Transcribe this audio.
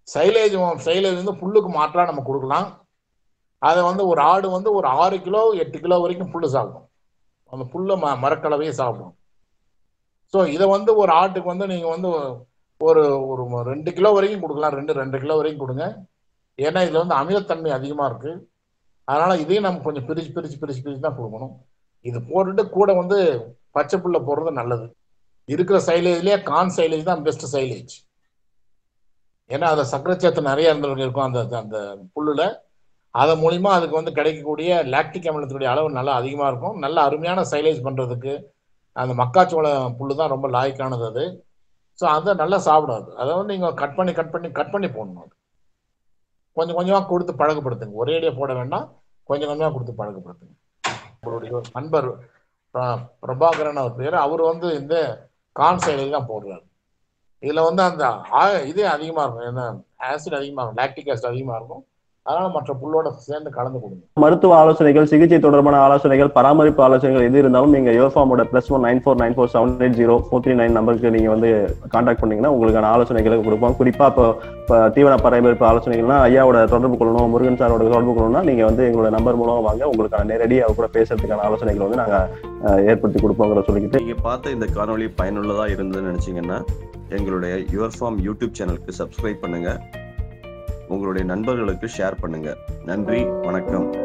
silage silage வந்து புல்லுக்கு மாற்றா நம்ம கொடுக்கலாம் அதை வந்து ஒரு ஆடு வந்து ஒரு ஆறு கிலோ எட்டு கிலோ வரைக்கும் புல்லு சாப்பிடும் அந்த புல்லை ம மரக்கலவையே சாப்பிடும் ஸோ இதை வந்து ஒரு ஆட்டுக்கு வந்து நீங்கள் வந்து ஒரு ஒரு ரெண்டு கிலோ வரைக்கும் கொடுக்கலாம் ரெண்டு ரெண்டு கிலோ வரைக்கும் கொடுங்க ஏன்னா இதில் வந்து அமிலத்தன்மை அதிகமாக இருக்கு அதனால இதையும் நம்ம கொஞ்சம் பிரிச்சு பிரிச்சு பிரிச்சு பிரிச்சு தான் கொடுக்கணும் இது போட்டுட்டு கூட வந்து பச்சை புல்லை போடுறது நல்லது இருக்கிற சைலேஜ்லேயே கான் சைலேஜ் தான் பெஸ்ட் சைலேஜ் ஏன்னா அதில் சக்கரச்சத்து நிறைய இருந்திருக்கு இருக்கும் அந்த அந்த புல்லுல அதன் மூலிமா அதுக்கு வந்து கிடைக்கக்கூடிய லாக்டிக் அமிலத்தினுடைய அளவு நல்லா அதிகமாக இருக்கும் நல்ல அருமையான சைலேஜ் பண்ணுறதுக்கு அந்த மக்காச்சோள புல்லு தான் ரொம்ப லாய்க்கானது அது ஸோ அதை நல்லா சாப்பிடாது அதை வந்து நீங்கள் கட் பண்ணி கட் பண்ணி கட் பண்ணி போடணும் அது கொஞ்சம் கொஞ்சமாக கொடுத்து பழக்கப்படுத்துங்க ஒரேடியாக போட வேண்டாம் கொஞ்சம் கொஞ்சமாக கொடுத்து பழக்கப்படுத்துங்க உங்களுடைய ஒரு நண்பர் பிர- பிரபாகரன் அவர் பேர் அவர் வந்து இந்த கான் சைலேஜ் தான் போடுறாரு இதில் வந்து அந்த ஆ- இது அதிகமாக இருக்கும் என்ன ஆசிட் அதிகமாக இருக்கும் லாக்டிக் ஆசிட் அதிகமாக இருக்கும் அதனால மற்ற புல்லோட சேர்ந்து கலந்து கொடுங்க மருத்துவ ஆலோசனைகள் சிகிச்சை தொடர்பான ஆலோசனைகள் பராமரிப்பு ஆலோசனைகள் எது இருந்தாலும் நீங்க யோஃபாமோட plus one nine four nine four seven eight zero four three nine நம்பருக்கு நீங்க வந்து கான்டாக்ட் பண்ணீங்கன்னா உங்களுக்கான ஆலோசனைகளை கொடுப்போம் குறிப்பா இப்போ இப்போ தீவன பராமரிப்பு ஆலோசனைகள்னா ஐயாவோட தொடர்பு கொள்ளணும் முருகன் சாரோட தொடர்பு கொள்ளணும்னா நீங்க வந்து எங்களோட நம்பர் மூலமா வாங்க உங்களுக்கான நேரடி அவர் கூட பேசுறதுக்கான ஆலோசனைகளை வந்து நாங்க அஹ், ஏற்படுத்தி கொடுப்போங்கிற சொல்லிக்கிட்டு நீங்க பார்த்த இந்த காணொளி பயனுள்ளதா இருந்ததுன்னு நினைச்சீங்கன்னா எங்களுடைய யுவர் ஃபார்ம் யூடியூப் சேனலுக்கு சப்ஸ்கிரைப் பண்ணுங்க உங்களுடைய நண்பர்களுக்கு ஷேர் பண்ணுங்க நன்றி வணக்கம்